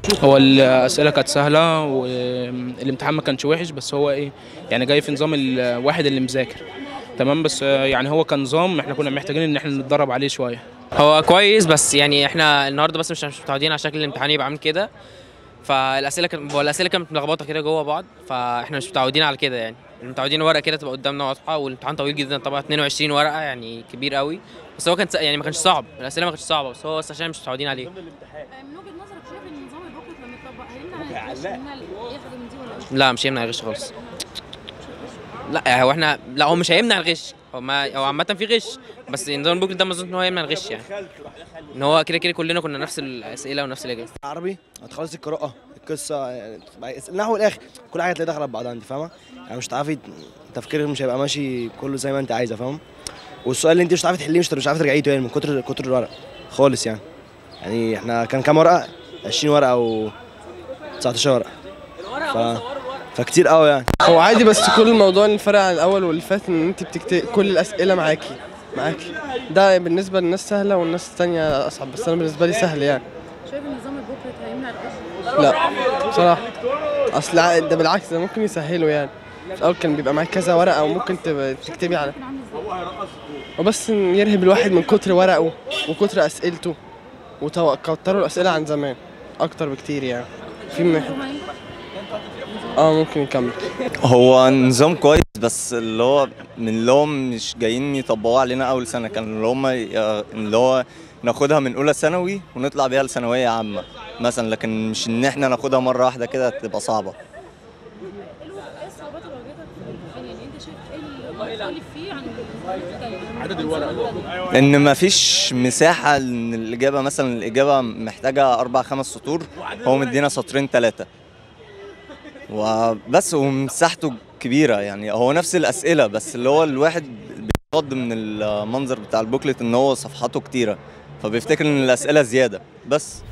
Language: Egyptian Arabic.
هو الاسئله كانت سهله والامتحان ما كانش وحش بس هو ايه يعني جاي في نظام الواحد اللي مذاكر تمام بس يعني هو كان نظام احنا كنا محتاجين ان احنا نتدرب عليه شويه هو كويس بس يعني احنا النهارده بس مش مش متعودين على شكل الامتحان يبقى عامل كده فالاسئله كان هو الاسئله كانت ملخبطه كده جوه بعض فاحنا مش متعودين على كده يعني متعودين ورقه كده تبقى قدامنا واضحه والامتحان طويل جدا طبعا 22 ورقه يعني كبير قوي بس هو كان س- يعني ما كانش صعب الاسئله ما كانتش صعبه بس هو بس عشان مش متعودين عليه من وجهه نظرك شايف ان نظام البوكلت لما يطبق هيمنع الغش هيمنع اي حاجه من دي ولا ايه؟ لا مش هيمنع الغش خالص لا هو احنا لا هو مش هيمنع الغش هو ما هو عامة في غش بس نظام البوكلت ده ما اظنش ان هو هيمنع الغش يعني ان هو كده كده كلنا كنا نفس الاسئله ونفس الاجابه عربي هتخلص القراءة القصة يعني النحو والآخر كل حاجة تلاقي داخلة في بعضها أنت فاهمة؟ يعني مش هتعرفي تفكيرك مش هيبقى ماشي كله زي ما أنت عايزة فاهم؟ والسؤال اللي أنت مش هتعرفي تحليه مش مش هتعرفي ترجعيه تاني من كتر كتر الورق خالص يعني يعني احنا كان كام ورقة؟ 20 ورقة أو 19 ورقة ف... فكتير قوي يعني هو عادي بس كل الموضوع اللي فرق عن الاول واللي فات ان انت بتكتب كل الاسئله معاكي معاكي ده بالنسبه للناس سهله والناس التانية اصعب بس انا بالنسبه لي سهل يعني شايف ان نظام البوكلت هيمنع الغش؟ لا بصراحه اصل ع- ده بالعكس ده ممكن يسهله يعني في الاول كان بيبقى معاك كذا ورقه وممكن تب- تكتبي على ممكن عامل ازاي؟ وبس إن يرهب الواحد من كتر ورقه وكتر اسئلته وكتروا الاسئله عن زمان اكتر بكتير يعني في من نظام هينفع؟ اه ممكن يكمل هو نظام كويس بس اللي هو من اللي هو مش جايين يطبقوه علينا اول سنه كان اللي هم اللي هو ناخدها من اولى ثانوي ونطلع بيها لثانويه عامه مثلا لكن مش ان احنا ناخدها مره واحده كده تبقى صعبه ايه الو- ايه الصعوبات اللي واجهتك في الامتحان يعني انت شايف ايه المختلف فيه عن المختلف؟ عدد الورق ان مفيش مساحه ان الاجابه مثلا الاجابه محتاجه اربع خمس سطور هو مدينا سطرين ثلاثه وبس ومساحته كبيره يعني هو نفس الاسئله بس اللي هو الواحد بيتخض من المنظر بتاع البوكلت ان هو صفحاته كتيره فبيفتكر ان الاسئله زياده بس